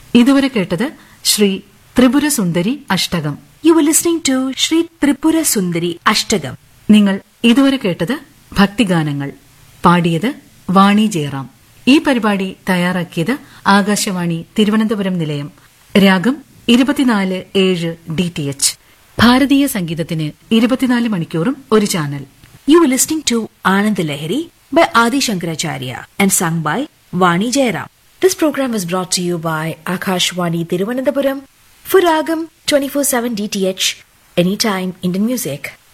ഇതുവരെ കേട്ടത് ശ്രീ ത്രിപുര സുന്ദരി അഷ്ടകം You were listening to Sri Tripura Sundari Ashtagam. നിങ്ങൾ ഇതുവരെ കേട്ടത് ഭക്തിഗാനങ്ങൾ പാടിയത് വാണി ജയറാം ഈ പരിപാടി തയ്യാറാക്കിയത് ആകാശവാണി തിരുവനന്തപുരം നിലയം രാഗം ഇരുപത്തിനാല് ഏഴ് ഡി ടി എച്ച് ഭാരതീയ സംഗീതത്തിന് ഇരുപത്തിനാല് മണിക്കൂറും ഒരു channel You were listening to Anand Lahiri by Adi Shankaracharya and sung by Vani Jairam. This program was brought to you by Akashwani Tiruvananthapuram for Ragam 24-7 DTH Anytime Indian Music.